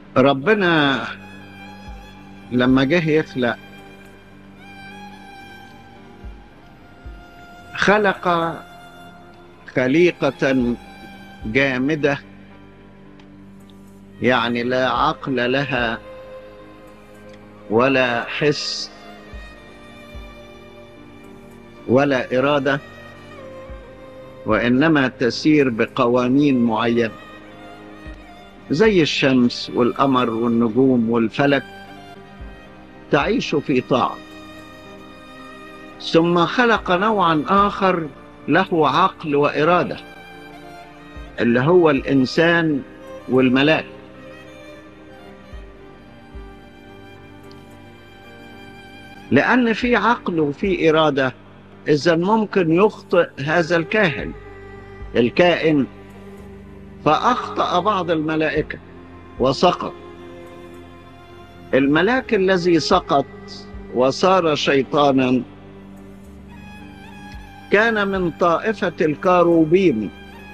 ربنا لما جه يخلق خلق خليقة جامدة يعني لا عقل لها ولا حس ولا إرادة وإنما تسير بقوانين معينة زي الشمس والقمر والنجوم والفلك تعيش في طاعة ثم خلق نوعا آخر له عقل وإرادة اللي هو الإنسان والملاك لأن في عقل وفي إرادة إذا ممكن يخطئ هذا الكاهن الكائن فأخطأ بعض الملائكة وسقط الملاك الذي سقط وصار شيطانا كان من طائفة الكاروبيم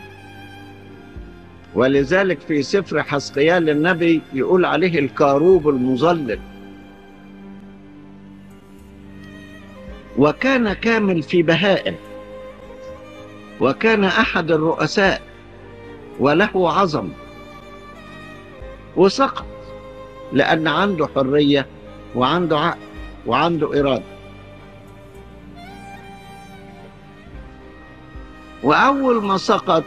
ولذلك في سفر حسقيال النبي يقول عليه الكاروب المظلل وكان كامل في بهائم وكان أحد الرؤساء وله عظم وسقط لأن عنده حرية وعنده عقل وعنده إرادة وأول ما سقط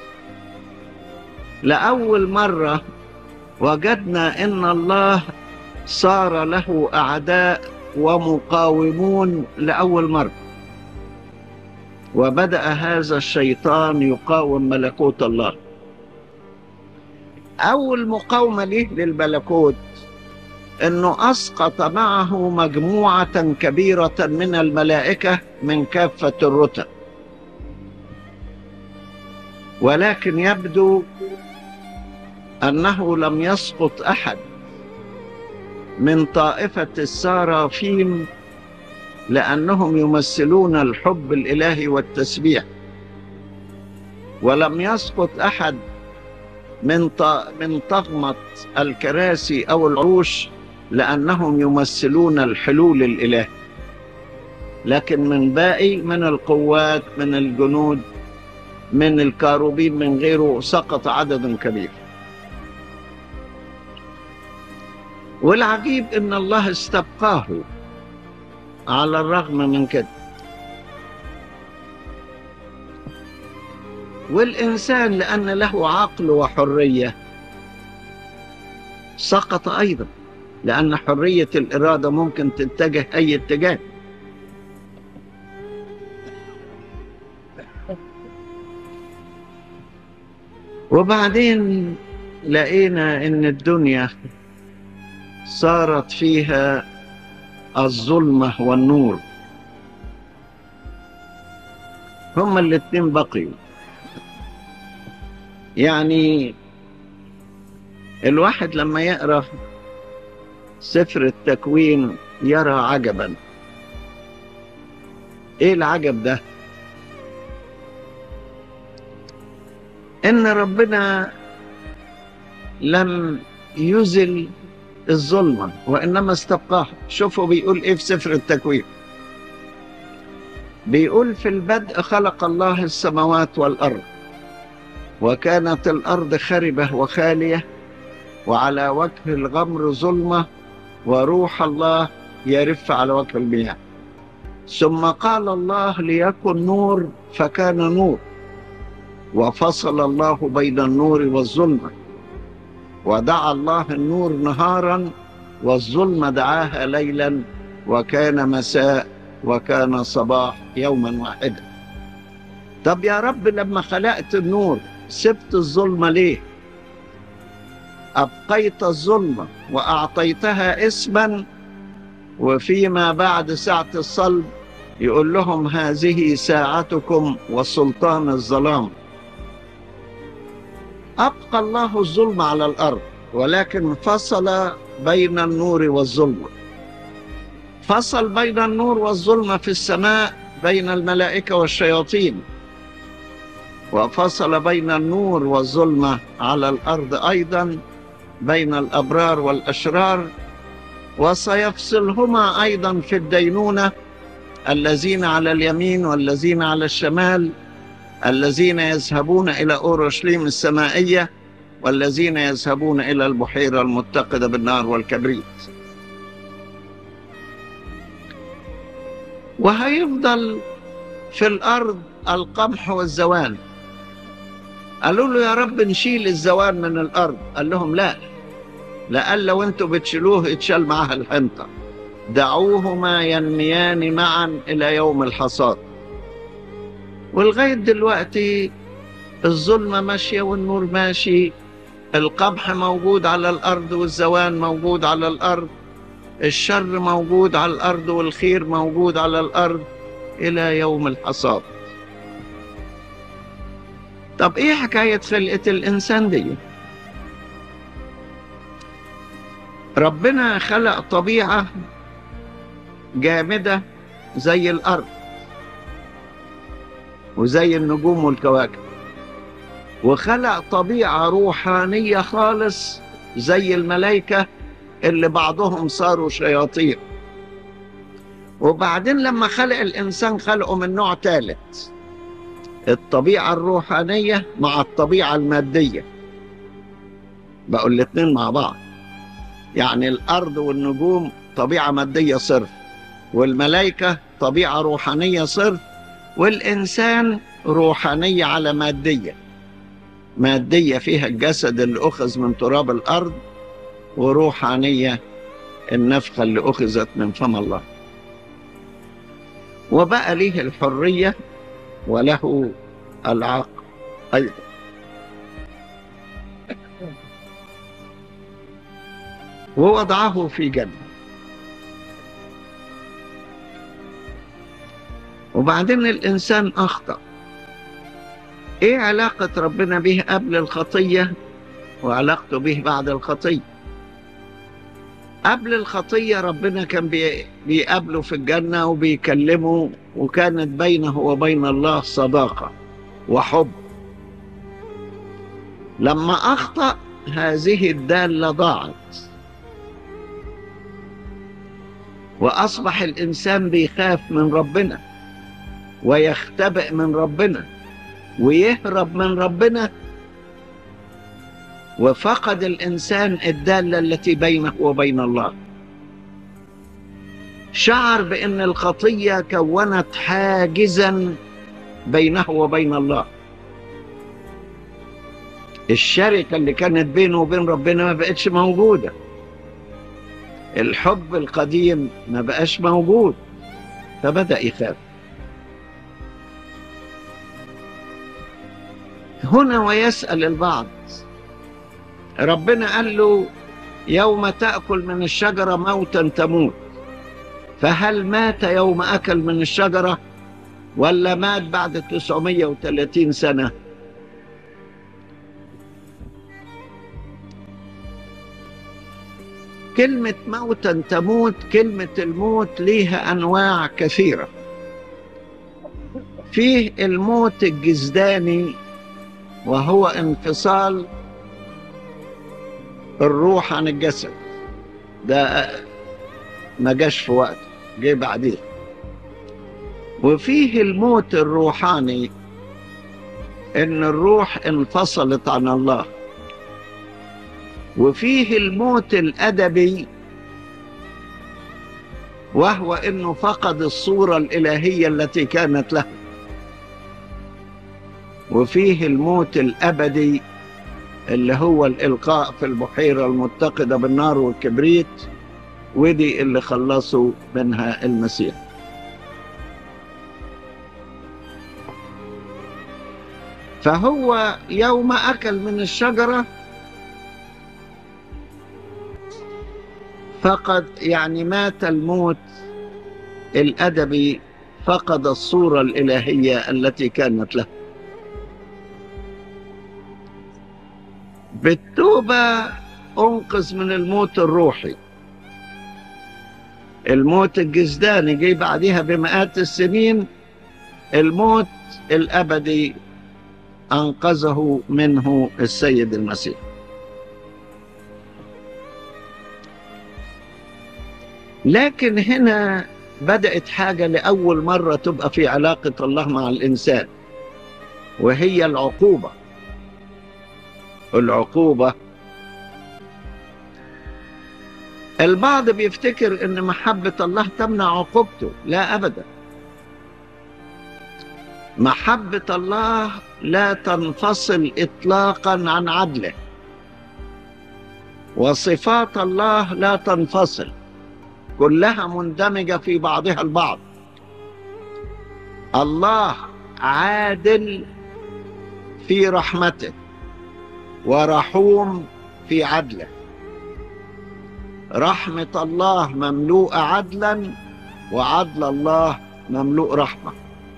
لأول مرة وجدنا إن الله صار له أعداء ومقاومون لأول مرة وبدأ هذا الشيطان يقاوم ملكوت الله أول مقاومة ليه للملكوت أنه أسقط معه مجموعة كبيرة من الملائكة من كافة الرتب ولكن يبدو أنه لم يسقط أحد من طائفة السارافيم لأنهم يمثلون الحب الإلهي والتسبيح ولم يسقط أحد من من طغمة الكراسي أو العروش لأنهم يمثلون الحلول الإلهي لكن من باقي من القوات من الجنود من الكاروبين من غيره سقط عدد كبير والعجيب ان الله استبقاه على الرغم من كده والانسان لان له عقل وحريه سقط ايضا لان حريه الاراده ممكن تتجه اي اتجاه وبعدين لقينا ان الدنيا صارت فيها الظلمة والنور هما الاتنين بقيوا يعني الواحد لما يقرأ سفر التكوين يرى عجبا ايه العجب ده ان ربنا لم يزل الظلمة وإنما استبقاها شوفوا بيقول إيه في سفر التكوين بيقول في البدء خلق الله السماوات والأرض وكانت الأرض خربة وخالية وعلى وجه الغمر ظلمة وروح الله يرف على وجه المياه ثم قال الله ليكن نور فكان نور وفصل الله بين النور والظلمه ودعا الله النور نهارا والظلم دعاها ليلا وكان مساء وكان صباح يوما واحدا طب يا رب لما خلقت النور سبت الظلمة ليه أبقيت الظلمة وأعطيتها اسما وفيما بعد ساعة الصلب يقول لهم هذه ساعتكم وسلطان الظلام أبقى الله الظلم على الأرض ولكن فصل بين النور والظلمة فصل بين النور والظلمة في السماء بين الملائكة والشياطين وفصل بين النور والظلمة على الأرض أيضا بين الأبرار والأشرار وسيفصلهما أيضا في الدينونة الذين على اليمين والذين على الشمال الذين يذهبون إلى أورشليم السمائية والذين يذهبون إلى البحيرة المتقدة بالنار والكبريت وهيفضل في الأرض القمح والزوان قالوا له يا رب نشيل الزوان من الأرض قال لهم لا لأن لو انتوا بتشيلوه يتشال معها الحنطة دعوهما ينميان معا إلى يوم الحصاد ولغاية دلوقتي الظلمة ماشية والنور ماشي القمح موجود على الأرض والزوان موجود على الأرض الشر موجود على الأرض والخير موجود على الأرض إلى يوم الحصاد طب إيه حكاية خلقة الإنسان دي؟ ربنا خلق طبيعة جامدة زي الأرض وزي النجوم والكواكب وخلق طبيعة روحانية خالص زي الملائكة اللي بعضهم صاروا شياطين وبعدين لما خلق الإنسان خلقه من نوع ثالث الطبيعة الروحانية مع الطبيعة المادية بقوا الاتنين مع بعض يعني الأرض والنجوم طبيعة مادية صرف والملائكة طبيعة روحانية صرف والإنسان روحانية على مادية مادية فيها الجسد اللي أخذ من تراب الأرض وروحانية النفخة اللي أخذت من فم الله وبقى ليه الحرية وله العقل أيضا ووضعه في جنة وبعدين الإنسان أخطأ إيه علاقة ربنا به قبل الخطية وعلاقته به بعد الخطية قبل الخطية ربنا كان بيقابله في الجنة وبيكلمه وكانت بينه وبين الله صداقة وحب لما أخطأ هذه الدالة ضاعت وأصبح الإنسان بيخاف من ربنا ويختبئ من ربنا ويهرب من ربنا وفقد الإنسان الدالة التي بينه وبين الله شعر بأن الخطية كونت حاجزا بينه وبين الله الشركة اللي كانت بينه وبين ربنا ما بقتش موجودة الحب القديم ما بقاش موجود فبدأ يخاف هنا ويسأل البعض ربنا قال له يوم تأكل من الشجرة موتا تموت فهل مات يوم أكل من الشجرة ولا مات بعد 930 سنة كلمة موتا تموت كلمة الموت ليها أنواع كثيرة فيه الموت الجزداني وهو انفصال الروح عن الجسد ده ما جاش في وقت جه بعديه وفيه الموت الروحاني ان الروح انفصلت عن الله وفيه الموت الادبي وهو انه فقد الصوره الالهيه التي كانت له وفيه الموت الابدي اللي هو الالقاء في البحيره المتقده بالنار والكبريت ودي اللي خلصوا منها المسيح فهو يوم اكل من الشجره فقد يعني مات الموت الادبي فقد الصوره الالهيه التي كانت له بالتوبه انقذ من الموت الروحي الموت الجسداني جه بعدها بمئات السنين الموت الابدي انقذه منه السيد المسيح لكن هنا بدأت حاجة لأول مرة تبقى في علاقة الله مع الإنسان وهي العقوبة العقوبة البعض بيفتكر ان محبة الله تمنع عقوبته لا ابدا محبة الله لا تنفصل اطلاقا عن عدله وصفات الله لا تنفصل كلها مندمجة في بعضها البعض الله عادل في رحمته ورحوم في عدله رحمة الله مملوءة عدلا وعدل الله مملوء رحمة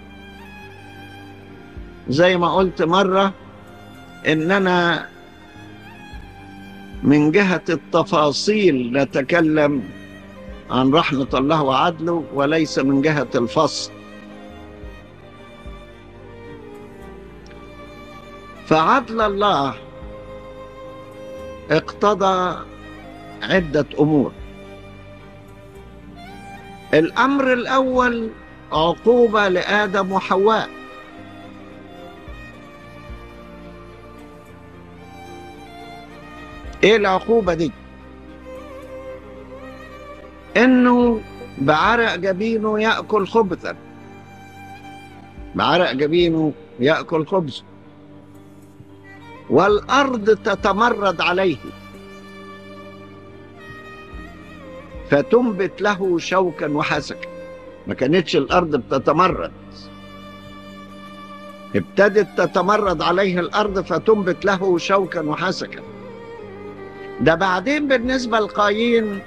زي ما قلت مرة إننا من جهة التفاصيل نتكلم عن رحمة الله وعدله وليس من جهة الفصل فعدل الله اقتضى عدة أمور الأمر الأول عقوبة لآدم وحواء إيه العقوبة دي؟ إنه بعرق جبينه يأكل خبثا بعرق جبينه يأكل خبزا والأرض تتمرد عليه فتنبت له شوكا وحسكا ما كانتش الارض بتتمرد ابتدت تتمرد عليه الارض فتنبت له شوكا وحسكا ده بعدين بالنسبه لقايين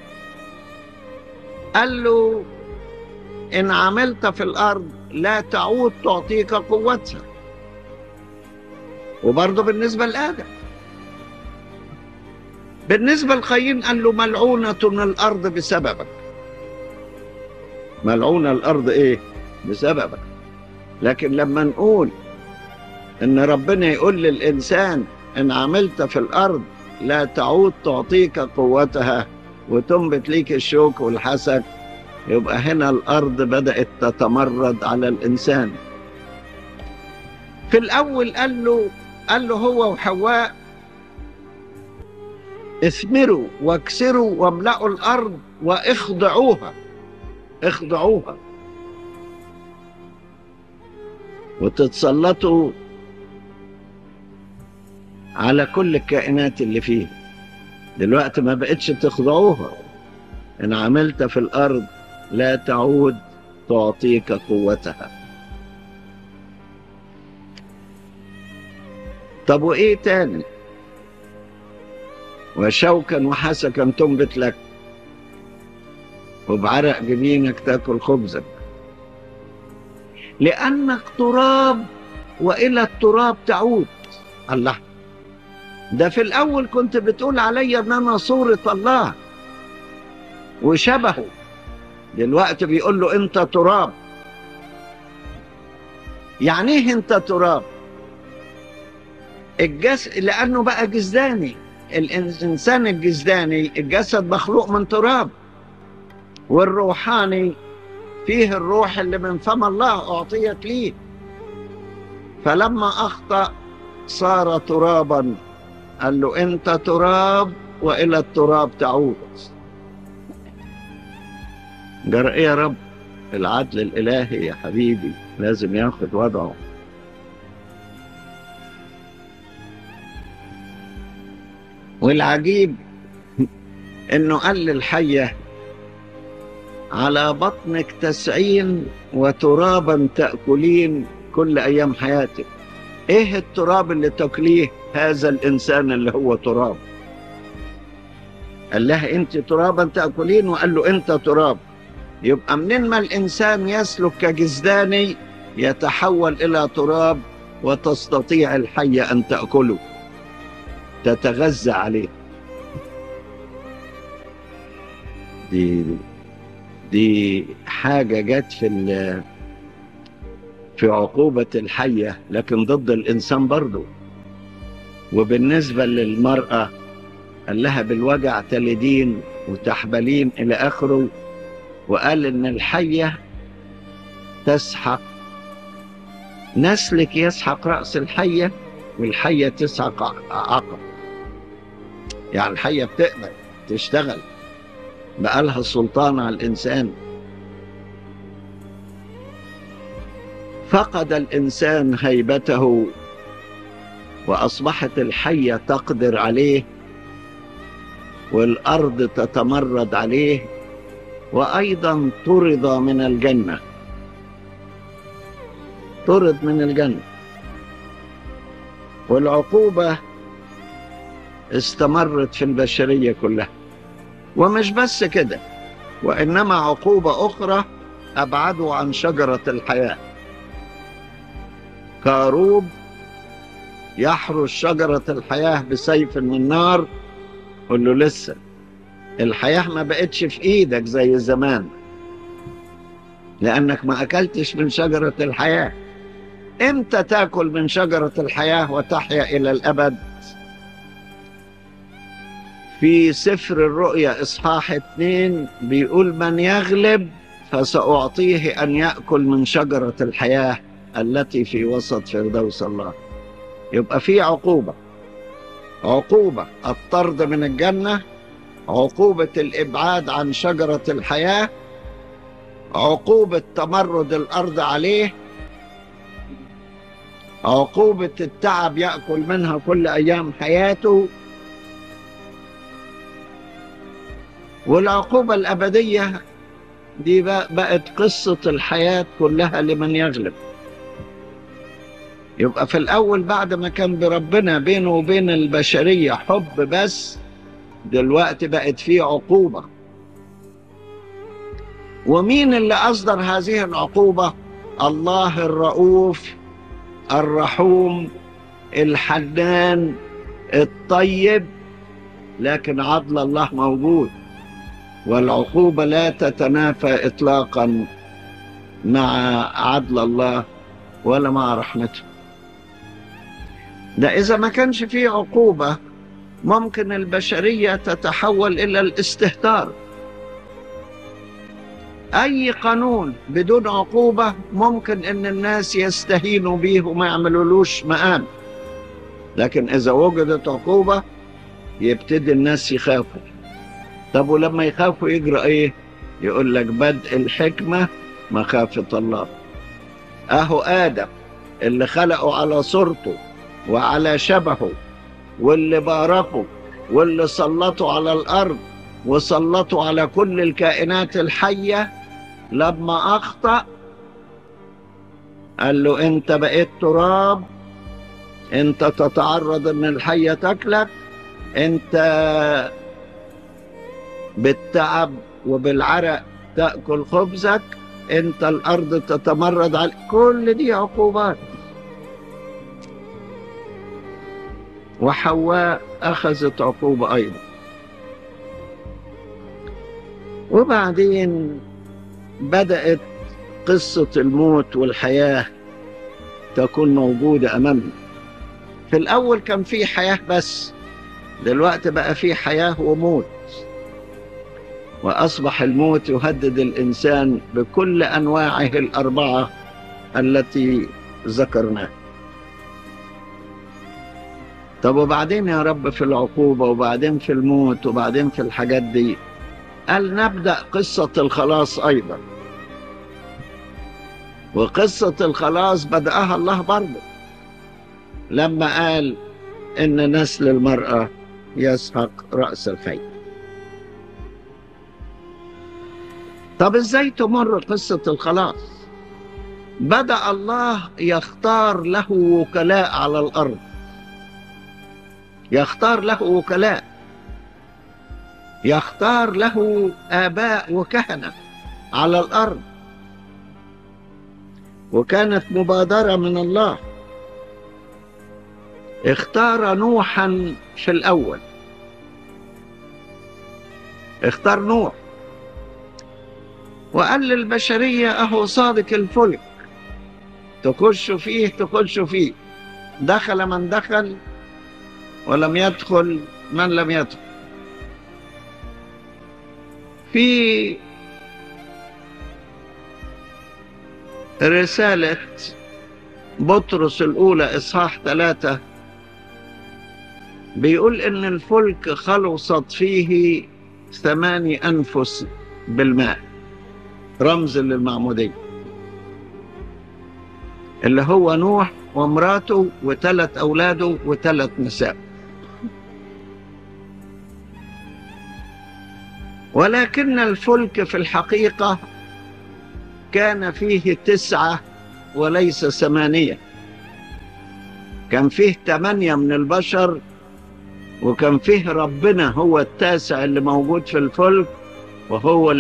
قال له ان عملت في الارض لا تعود تعطيك قوتها وبرضه بالنسبه لادم بالنسبة لقايين قال له ملعونة الأرض بسببك ملعونة الأرض إيه؟ بسببك لكن لما نقول إن ربنا يقول للإنسان إن عملت في الأرض لا تعود تعطيك قوتها وتنبت ليك الشوك والحسد يبقى هنا الأرض بدأت تتمرد على الإنسان في الأول قال له قال له هو وحواء اثمروا واكسروا واملأوا الأرض واخضعوها اخضعوها وتتسلطوا على كل الكائنات اللي فيه دلوقتي ما بقتش تخضعوها إن عملت في الأرض لا تعود تعطيك قوتها طب وإيه تاني وشوكا وحسكا تنبت لك وبعرق جبينك تاكل خبزك لأنك تراب وإلى التراب تعود الله ده في الأول كنت بتقول علي أن أنا صورة الله وشبهه دلوقتي بيقول له أنت تراب يعني إيه أنت تراب الجس لأنه بقى جزداني الإنسان الجسداني الجسد مخلوق من تراب والروحاني فيه الروح اللي من فم الله أعطيت ليه فلما أخطأ صار ترابا قال له أنت تراب وإلى التراب تعود جرى إيه يا رب العدل الإلهي يا حبيبي لازم ياخد وضعه والعجيب انه قال للحية على بطنك تسعين وترابا تأكلين كل ايام حياتك ايه التراب اللي تاكليه هذا الانسان اللي هو تراب قال لها انت ترابا تأكلين وقال له انت تراب يبقى منين ما الانسان يسلك كجزداني يتحول الى تراب وتستطيع الحية ان تأكله تتغذى عليه دي دي حاجة جت في في عقوبة الحية لكن ضد الإنسان برضه وبالنسبة للمرأة قال لها بالوجع تلدين وتحبلين إلى آخره وقال إن الحية تسحق نسلك يسحق رأس الحية والحية تسحق عقب يعني الحية بتقدر تشتغل بقى لها سلطان على الإنسان فقد الإنسان هيبته وأصبحت الحية تقدر عليه والأرض تتمرد عليه وأيضا طرد من الجنة طرد من الجنة والعقوبة استمرت في البشرية كلها ومش بس كده وإنما عقوبة أخرى أبعدوا عن شجرة الحياة كاروب يحرس شجرة الحياة بسيف من نار قل له لسه الحياة ما بقتش في ايدك زي زمان لانك ما اكلتش من شجرة الحياة امتى تاكل من شجرة الحياة وتحيا الى الابد في سفر الرؤيا اصحاح اتنين بيقول من يغلب فسأعطيه أن يأكل من شجرة الحياة التي في وسط فردوس الله يبقى في عقوبة عقوبة الطرد من الجنة عقوبة الإبعاد عن شجرة الحياة عقوبة تمرد الأرض عليه عقوبة التعب يأكل منها كل أيام حياته والعقوبة الأبدية دي بقت قصة الحياة كلها لمن يغلب يبقى في الأول بعد ما كان بربنا بينه وبين البشرية حب بس دلوقتي بقت فيه عقوبة ومين اللي أصدر هذه العقوبة الله الرؤوف الرحوم الحنان الطيب لكن عدل الله موجود والعقوبة لا تتنافى إطلاقا مع عدل الله ولا مع رحمته ده إذا ما كانش فيه عقوبة ممكن البشرية تتحول إلى الاستهتار أي قانون بدون عقوبة ممكن إن الناس يستهينوا به وما يعملولوش مقام لكن إذا وجدت عقوبة يبتدي الناس يخافوا طب ولما يخافوا يجرى إيه؟ يقول لك بدء الحكمة مخافة الله أهو آدم اللي خلقه على صورته وعلى شبهه واللي باركه واللي سلطوا على الأرض وسلطوا على كل الكائنات الحية لما أخطأ قال له أنت بقيت تراب أنت تتعرض أن الحية تاكلك أنت بالتعب وبالعرق تأكل خبزك أنت الأرض تتمرد على كل دي عقوبات وحواء أخذت عقوبة أيضا وبعدين بدأت قصة الموت والحياة تكون موجودة أمامنا في الأول كان في حياة بس دلوقتي بقى في حياة وموت وأصبح الموت يهدد الإنسان بكل أنواعه الأربعة التي ذكرناها طب وبعدين يا رب في العقوبة وبعدين في الموت وبعدين في الحاجات دي قال نبدأ قصة الخلاص أيضا وقصة الخلاص بدأها الله برضه لما قال إن نسل المرأة يسحق رأس الخيل طب إزاي تمر قصة الخلاص بدأ الله يختار له وكلاء على الأرض يختار له وكلاء يختار له آباء وكهنة على الأرض وكانت مبادرة من الله اختار نوحا في الأول اختار نوح وقال للبشرية أهو صادق الفلك تخش فيه تخش فيه دخل من دخل ولم يدخل من لم يدخل في رسالة بطرس الأولى إصحاح ثلاثة بيقول إن الفلك خلصت فيه ثماني أنفس بالماء رمز للمعمودية اللي هو نوح ومراته وثلاث أولاده وثلاث نساء ولكن الفلك في الحقيقة كان فيه تسعة وليس ثمانية كان فيه ثمانية من البشر وكان فيه ربنا هو التاسع اللي موجود في الفلك وهو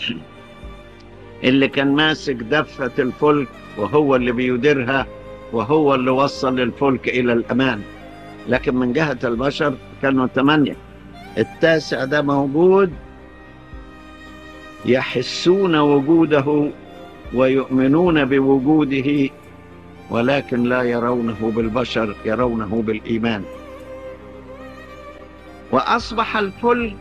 اللي كان ماسك دفة الفلك وهو اللي بيديرها وهو اللي وصل الفلك إلى الأمان لكن من جهة البشر كانوا ثمانية التاسع ده موجود يحسون وجوده ويؤمنون بوجوده ولكن لا يرونه بالبشر يرونه بالإيمان وأصبح الفل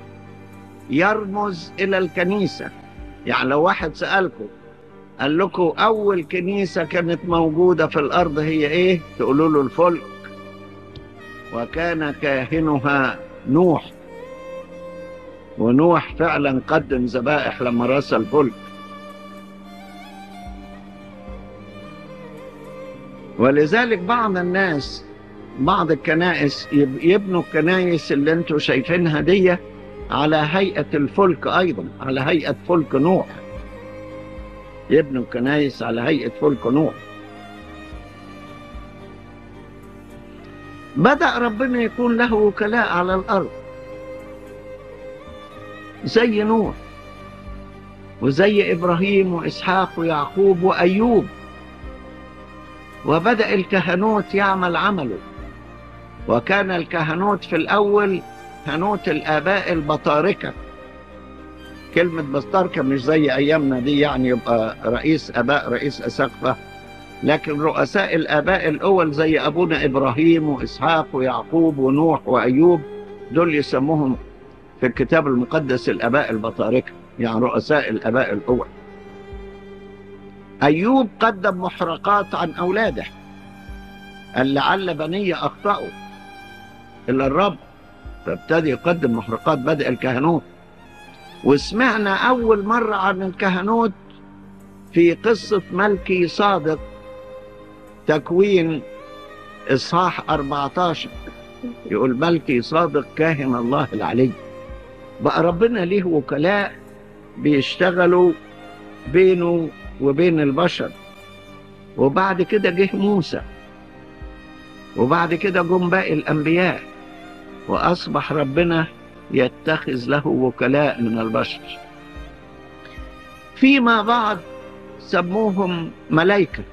يرمز إلى الكنيسة يعني لو واحد سألكم قال لكم أول كنيسة كانت موجودة في الأرض هي إيه؟ تقولوا له الفلك وكان كاهنها نوح ونوح فعلا قدم ذبائح لما رأس الفلك ولذلك بعض الناس بعض الكنائس يبنوا الكنائس اللي انتم شايفينها دي على هيئة الفلك أيضا على هيئة فلك نوح يبنوا كنائس على هيئة فلك نوح بدأ ربنا يكون له وكلاء على الأرض زي نوح وزي إبراهيم وإسحاق ويعقوب وأيوب وبدأ الكهنوت يعمل عمله وكان الكهنوت في الأول كهنوت الآباء البطاركة كلمة بطاركة مش زي أيامنا دي يعني يبقى رئيس آباء رئيس أساقفة لكن رؤساء الآباء الأول زي أبونا إبراهيم وإسحاق ويعقوب ونوح وأيوب دول يسموهم في الكتاب المقدس الآباء البطاركة يعني رؤساء الآباء الأول أيوب قدم محرقات عن أولاده قال لعل بني أخطأوا إلا الرب فابتدي يقدم محرقات بدء الكهنوت وسمعنا أول مرة عن الكهنوت في قصة ملكي صادق تكوين إصحاح 14 يقول ملكي صادق كاهن الله العلي بقى ربنا ليه وكلاء بيشتغلوا بينه وبين البشر وبعد كده جه موسى وبعد كده جم باقي الأنبياء وأصبح ربنا يتخذ له وكلاء من البشر فيما بعد سموهم ملائكة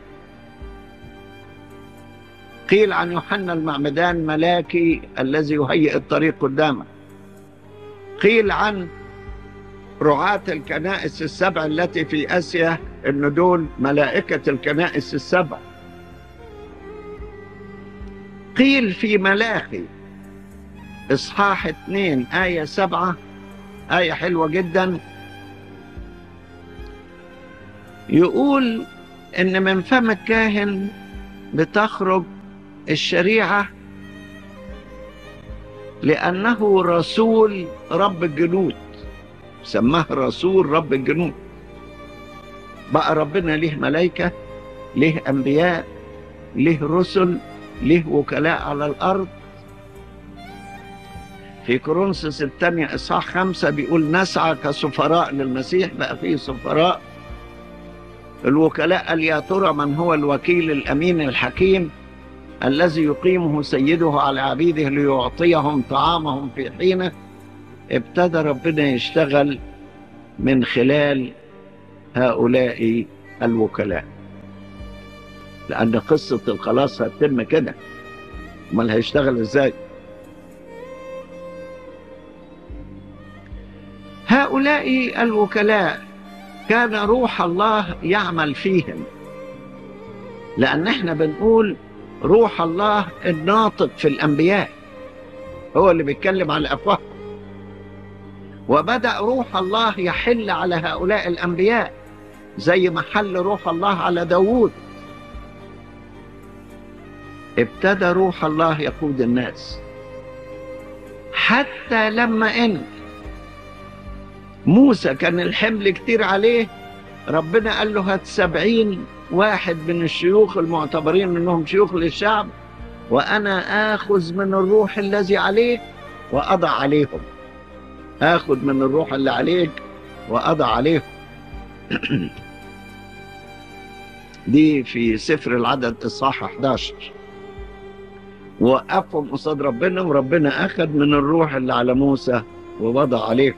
قيل عن يوحنا المعمدان ملاكي الذي يهيئ الطريق قدامه قيل عن رعاة الكنائس السبع التي في آسيا إن دول ملائكة الكنائس السبع قيل في ملاخي إصحاح اثنين آية سبعة آية حلوة جدا يقول إن من فم الكاهن بتخرج الشريعة لأنه رسول رب الجنود سماه رسول رب الجنود بقى ربنا ليه ملائكة ليه أنبياء ليه رسل ليه وكلاء على الأرض في كورنثوس الثانية إصحاح خمسة بيقول نسعى كسفراء للمسيح بقى فيه سفراء الوكلاء قال يا ترى من هو الوكيل الأمين الحكيم الذي يقيمه سيده على عبيده ليعطيهم طعامهم في حينه ابتدى ربنا يشتغل من خلال هؤلاء الوكلاء لأن قصة الخلاص هتتم كده امال هيشتغل ازاي هؤلاء الوكلاء كان روح الله يعمل فيهم لأن احنا بنقول روح الله الناطق في الأنبياء هو اللي بيتكلم عن الأفواه وبدأ روح الله يحل على هؤلاء الأنبياء زي ما حل روح الله على داوود ابتدى روح الله يقود الناس حتى لما ان موسى كان الحمل كتير عليه ربنا قال له هات سبعين واحد من الشيوخ المعتبرين انهم شيوخ للشعب وانا اخذ من الروح الذي عليك واضع عليهم اخذ من الروح اللي عليك واضع عليهم دي في سفر العدد اصحاح 11 وقفهم قصاد ربنا وربنا اخذ من الروح اللي على موسى ووضع عليهم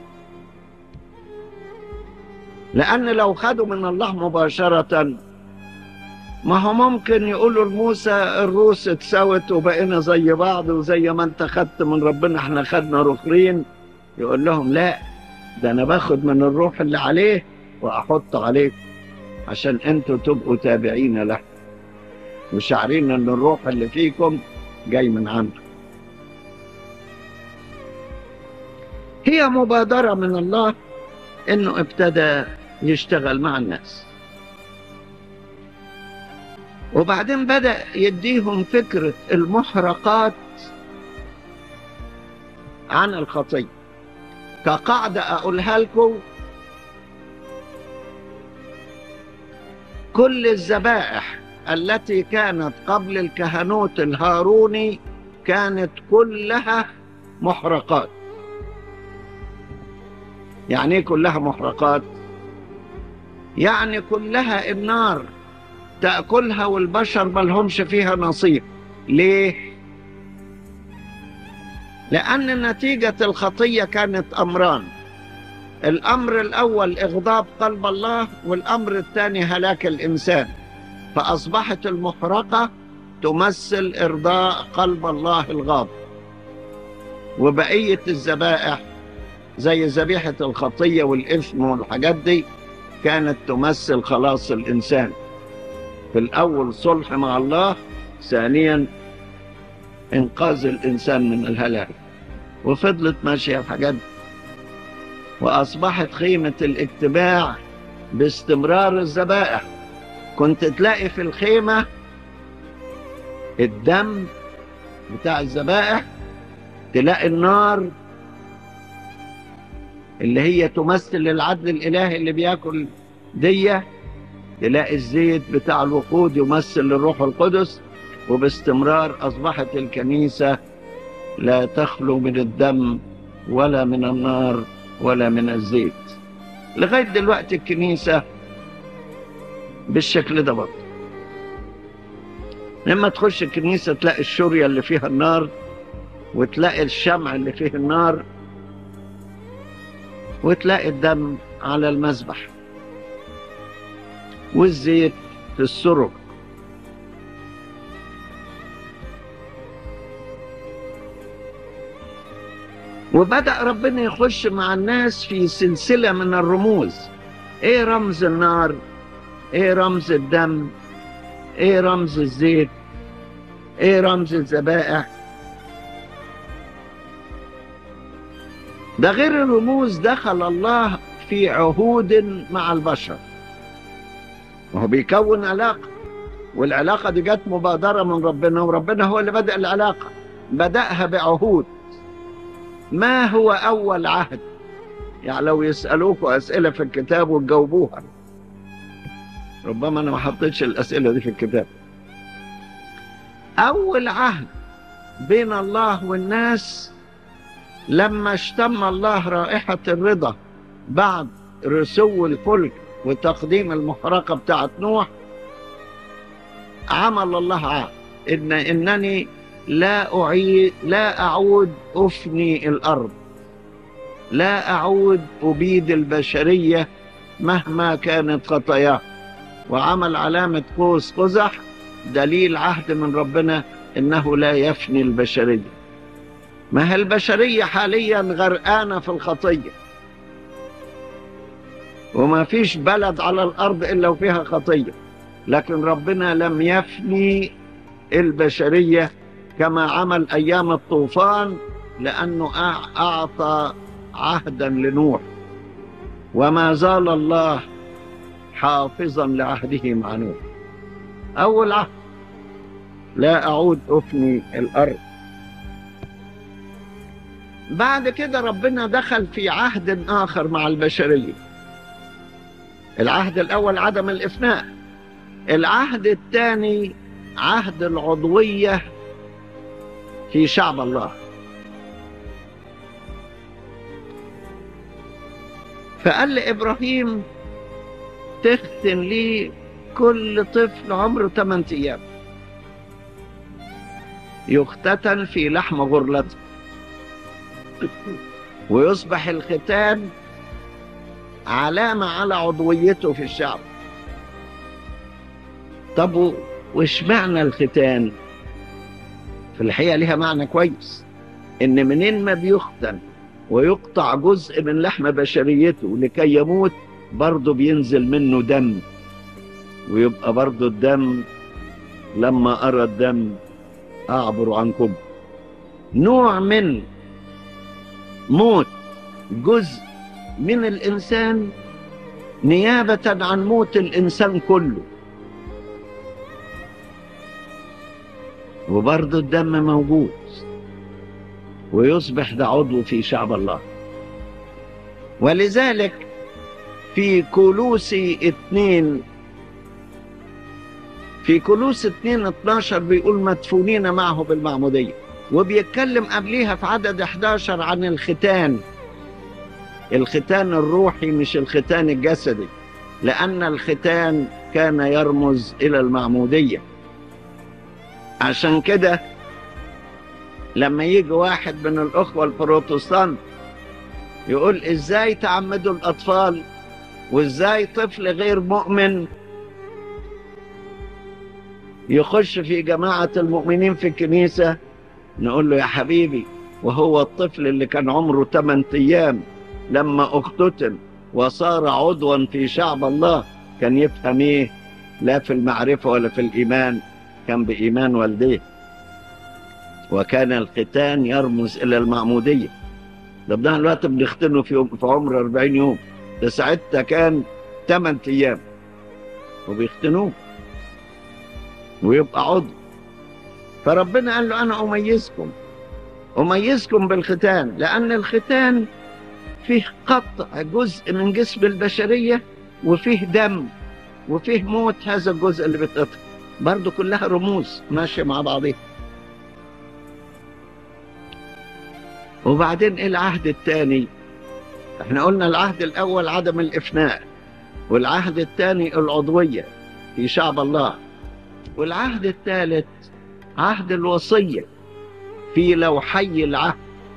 لان لو خدوا من الله مباشره ما هو ممكن يقولوا لموسى الروس اتسوت وبقينا زي بعض وزي ما انت خدت من ربنا احنا خدنا رخرين يقول لهم لا ده انا باخد من الروح اللي عليه واحط عليكم عشان انتوا تبقوا تابعين له وشعرين ان الروح اللي فيكم جاي من عنده هي مبادرة من الله انه ابتدى يشتغل مع الناس وبعدين بدأ يديهم فكرة المحرقات عن الخطية كقاعدة أقولها لكم كل الذبائح التي كانت قبل الكهنوت الهاروني كانت كلها محرقات يعني ايه كلها محرقات يعني كلها النار تأكلها والبشر ما لهمش فيها نصيب ليه لأن نتيجة الخطية كانت أمران الأمر الأول إغضاب قلب الله والأمر الثاني هلاك الإنسان فأصبحت المحرقة تمثل إرضاء قلب الله الغاضب وبقية الذبائح زي ذبيحة الخطية والإثم والحاجات دي كانت تمثل خلاص الإنسان في الأول صلح مع الله ثانيا إنقاذ الإنسان من الهلاك وفضلت ماشية في حاجات وأصبحت خيمة الاجتماع باستمرار الذبائح كنت تلاقي في الخيمة الدم بتاع الذبائح تلاقي النار اللي هي تمثل العدل الإلهي اللي بياكل دية تلاقي الزيت بتاع الوقود يمثل الروح القدس وباستمرار أصبحت الكنيسة لا تخلو من الدم ولا من النار ولا من الزيت لغاية دلوقتي الكنيسة بالشكل ده برضه لما تخش الكنيسة تلاقي الشورية اللي فيها النار وتلاقي الشمع اللي فيه النار وتلاقي الدم على المذبح والزيت في السرج وبدأ ربنا يخش مع الناس في سلسلة من الرموز ايه رمز النار ايه رمز الدم ايه رمز الزيت ايه رمز الذبائح ده غير الرموز دخل الله في عهود مع البشر وهو بيكون علاقة والعلاقة دي جت مبادرة من ربنا وربنا هو اللي بدأ العلاقة بدأها بعهود ما هو أول عهد يعني لو يسألوكوا أسئلة في الكتاب وتجاوبوها ربما أنا ما حطيتش الأسئلة دي في الكتاب أول عهد بين الله والناس لما اشتم الله رائحة الرضا بعد رسو الفلك وتقديم المحرقة بتاعت نوح عمل الله عهد إن إنني لا أعيد لا أعود أفني الأرض لا أعود أبيد البشرية مهما كانت خطاياه وعمل علامة قوس قزح دليل عهد من ربنا إنه لا يفني البشرية ما هي البشرية حاليا غرقانة في الخطية وما فيش بلد على الأرض إلا وفيها خطية لكن ربنا لم يفني البشرية كما عمل أيام الطوفان لأنه أعطى عهدا لنوح وما زال الله حافظا لعهده مع نوح أول عهد لا أعود أفني الأرض بعد كده ربنا دخل في عهد آخر مع البشرية العهد الأول عدم الإفناء العهد الثاني عهد العضوية في شعب الله فقال لإبراهيم تختن لي كل طفل عمره 8 أيام يختتن في لحم غرلته ويصبح الختان علامة على عضويته في الشعب طب وش معنى الختان في الحقيقة لها معنى كويس ان منين ما بيختن ويقطع جزء من لحم بشريته لكي يموت برضه بينزل منه دم ويبقى برضه الدم لما أرى الدم أعبر عنكم نوع من موت جزء من الإنسان نيابة عن موت الإنسان كله وبرضه الدم موجود ويصبح ده عضو في شعب الله ولذلك في كولوسي اتنين في كولوس 2 12 بيقول مدفونين معه بالمعمودية وبيتكلم قبليها في عدد 11 عن الختان الختان الروحي مش الختان الجسدي لأن الختان كان يرمز إلى المعمودية عشان كده لما يجي واحد من الأخوة البروتستانت يقول إزاي تعمدوا الأطفال وإزاي طفل غير مؤمن يخش في جماعة المؤمنين في الكنيسة نقول له يا حبيبي وهو الطفل اللي كان عمره 8 أيام لما اختتن وصار عضوا في شعب الله كان يفهم ايه لا في المعرفة ولا في الإيمان كان بإيمان والديه وكان الختان يرمز إلى المعمودية ده بدنا الوقت بنختنه في, في عمر 40 يوم ده ساعتها كان 8 أيام وبيختنوه ويبقى عضو فربنا قال له أنا أميزكم أميزكم بالختان لأن الختان فيه قطع جزء من جسم البشرية وفيه دم وفيه موت هذا الجزء اللي بيتقطع برضه كلها رموز ماشية مع بعضها وبعدين ايه العهد الثاني احنا قلنا العهد الاول عدم الافناء والعهد الثاني العضوية في شعب الله والعهد الثالث عهد الوصية في لوحي العهد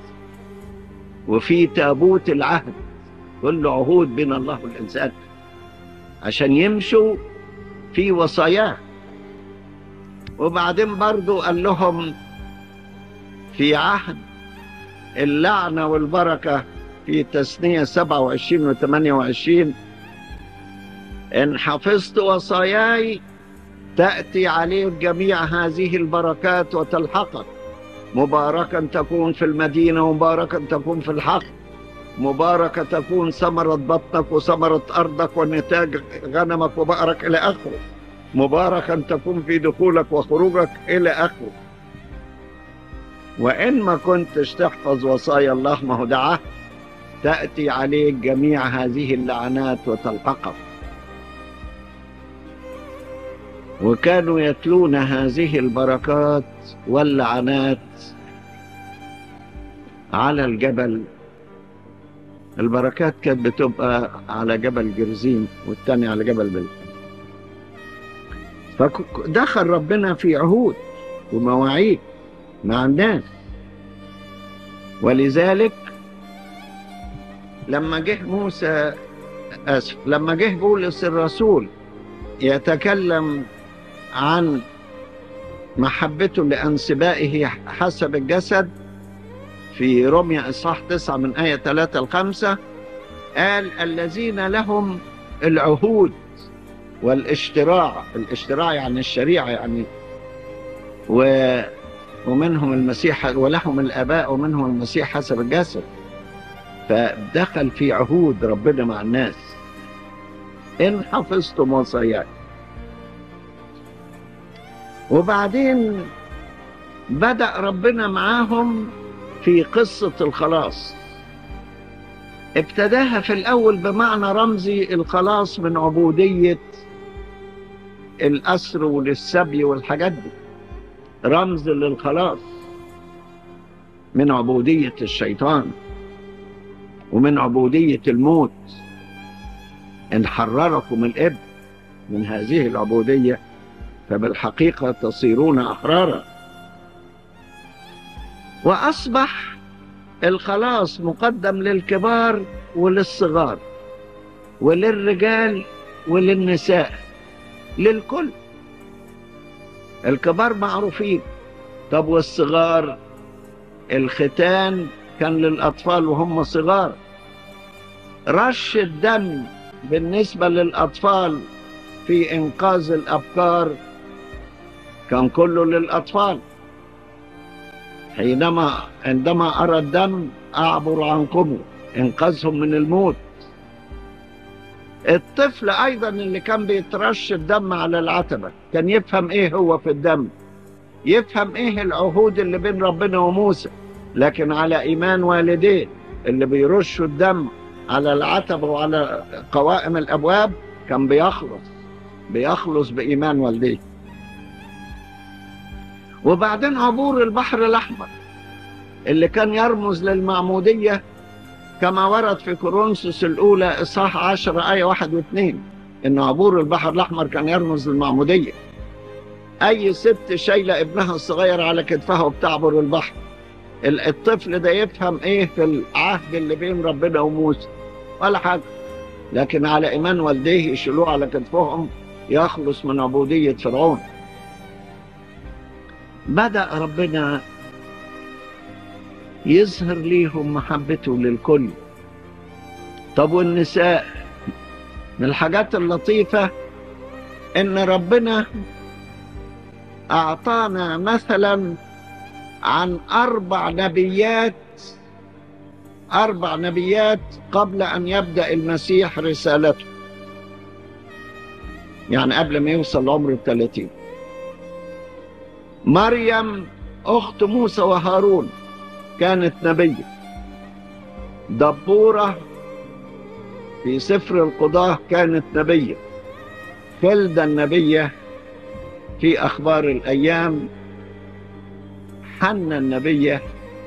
وفي تابوت العهد كل عهود بين الله والإنسان عشان يمشوا في وصاياه وبعدين برضو قال لهم في عهد اللعنة والبركة في تثنية 27 و 28 إن حفظت وصاياي تأتي عليك جميع هذه البركات وتلحقك مباركا تكون في المدينة ومباركا تكون في الحق مباركة تكون ثمرة بطنك وثمرة أرضك ونتاج غنمك وبقرك إلى آخره مباركا تكون في دخولك وخروجك إلى آخره وإن ما كنتش تحفظ وصايا الله ما هو دعاه تأتي عليك جميع هذه اللعنات وتلحقك وكانوا يتلون هذه البركات واللعنات على الجبل البركات كانت بتبقى على جبل جرزيم والتاني على جبل بل فدخل ربنا في عهود ومواعيد مع الناس ولذلك لما جه موسى اسف لما جه بولس الرسول يتكلم عن محبته لأنسبائه حسب الجسد في رمية إصحاح 9 من آية 3 ل 5 قال الذين لهم العهود والاشتراع الاشتراع يعني الشريعة يعني و ومنهم المسيح ولهم الآباء ومنهم المسيح حسب الجسد فدخل في عهود ربنا مع الناس إن حفظتم وصاياي وبعدين بدأ ربنا معاهم في قصة الخلاص ابتداها في الأول بمعنى رمزي الخلاص من عبودية الأسر والسبي والحاجات دي رمز للخلاص من عبودية الشيطان ومن عبودية الموت إن حرركم الإبن من هذه العبودية فبالحقيقة تصيرون أحرارا وأصبح الخلاص مقدم للكبار وللصغار وللرجال وللنساء للكل الكبار معروفين طب والصغار الختان كان للأطفال وهم صغار رش الدم بالنسبة للأطفال في إنقاذ الأبكار كان كله للأطفال حينما عندما أرى الدم أعبر عنكم إنقاذهم من الموت الطفل أيضا اللي كان بيترش الدم على العتبة كان يفهم إيه هو في الدم يفهم إيه العهود اللي بين ربنا وموسى لكن على إيمان والديه اللي بيرشوا الدم على العتبة وعلى قوائم الأبواب كان بيخلص بيخلص بإيمان والديه وبعدين عبور البحر الأحمر اللي كان يرمز للمعمودية كما ورد في كورنثوس الأولى إصحاح 10 آية 1 و2 إن عبور البحر الأحمر كان يرمز للمعمودية أي ست شايلة ابنها الصغير على كتفها وبتعبر البحر الطفل ده يفهم إيه في العهد اللي بين ربنا وموسى ولا حاجة لكن على إيمان والديه يشيلوه على كتفهم يخلص من عبودية فرعون بدأ ربنا يظهر ليهم محبته للكل طب والنساء من الحاجات اللطيفة إن ربنا أعطانا مثلا عن أربع نبيات أربع نبيات قبل أن يبدأ المسيح رسالته يعني قبل ما يوصل عمر الثلاثين مريم أخت موسى وهارون كانت نبية دبورة في سفر القضاة كانت نبية خلدة النبية في أخبار الأيام حنا النبية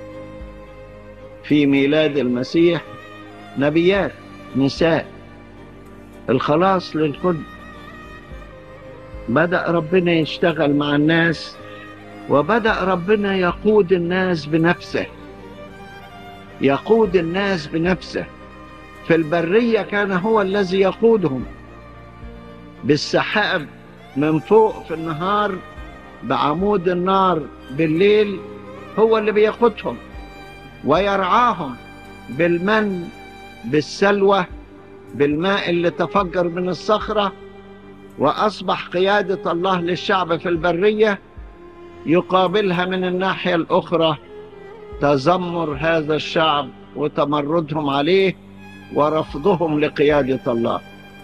في ميلاد المسيح نبيات نساء الخلاص للكل بدأ ربنا يشتغل مع الناس وبدأ ربنا يقود الناس بنفسه يقود الناس بنفسه في البرية كان هو الذي يقودهم بالسحاب من فوق في النهار بعمود النار بالليل هو اللي بيقودهم ويرعاهم بالمن بالسلوى بالماء اللي تفجر من الصخرة وأصبح قيادة الله للشعب في البرية يقابلها من الناحية الأخرى تذمر هذا الشعب وتمردهم عليه ورفضهم لقيادة الله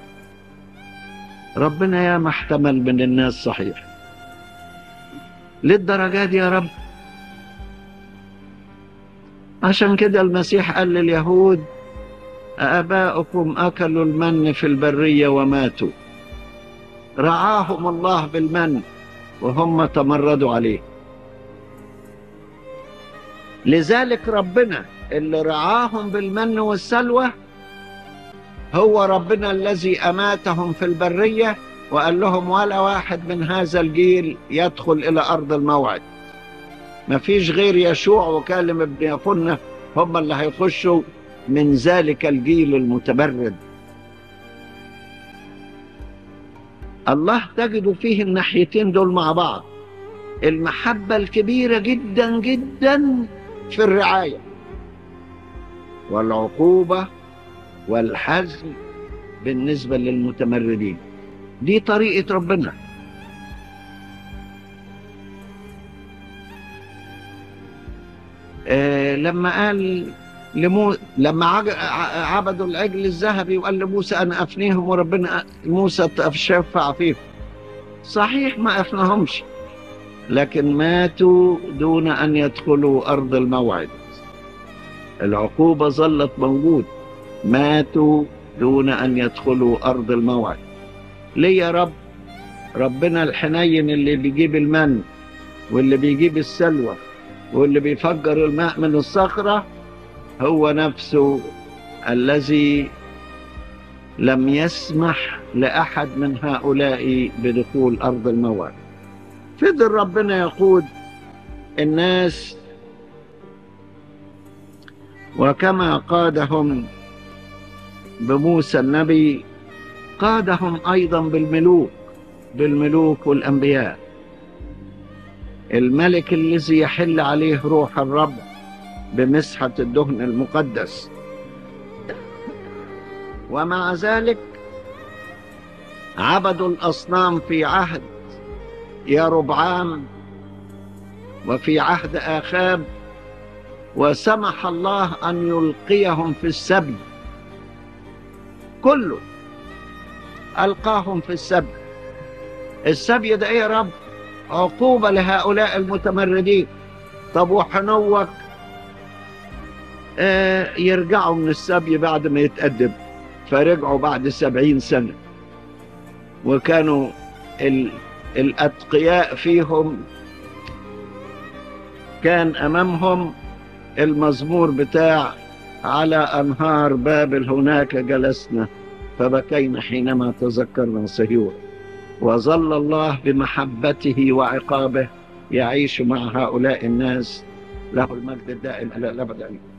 ربنا يا محتمل من الناس صحيح للدرجات يا رب عشان كده المسيح قال لليهود آباؤكم أكلوا المن في البرية وماتوا رعاهم الله بالمن وهم تمردوا عليه لذلك ربنا اللي رعاهم بالمن والسلوى هو ربنا الذي أماتهم في البرية وقال لهم ولا واحد من هذا الجيل يدخل إلى أرض الموعد ما فيش غير يشوع وكالم ابن يفنة هم اللي هيخشوا من ذلك الجيل المتبرد الله تجد فيه الناحيتين دول مع بعض المحبة الكبيرة جدا جدا في الرعاية والعقوبة والحزم بالنسبة للمتمردين دي طريقة ربنا آه لما قال لمو... لما عج... عبدوا العجل الذهبي وقال لموسى أنا أفنيهم وربنا موسى شفع فيهم صحيح ما أفنهمش لكن ماتوا دون أن يدخلوا أرض الموعد العقوبة ظلت موجود ماتوا دون أن يدخلوا أرض الموعد ليه يا رب ربنا الحنين اللي بيجيب المن واللي بيجيب السلوى واللي بيفجر الماء من الصخرة هو نفسه الذي لم يسمح لأحد من هؤلاء بدخول أرض الموعد فضل ربنا يقود الناس وكما قادهم بموسى النبي قادهم أيضا بالملوك بالملوك والأنبياء الملك الذي يحل عليه روح الرب بمسحة الدهن المقدس ومع ذلك عبدوا الأصنام في عهد يا ربعام وفي عهد آخاب وسمح الله أن يلقيهم في السبي كله ألقاهم في السبي السبي ده إيه يا رب عقوبة لهؤلاء المتمردين طب وحنوك آه يرجعوا من السبي بعد ما يتقدم فرجعوا بعد سبعين سنة وكانوا ال... الأتقياء فيهم كان أمامهم المزمور بتاع على أنهار بابل هناك جلسنا فبكينا حينما تذكرنا صهيون وظل الله بمحبته وعقابه يعيش مع هؤلاء الناس له المجد الدائم إلى الأبد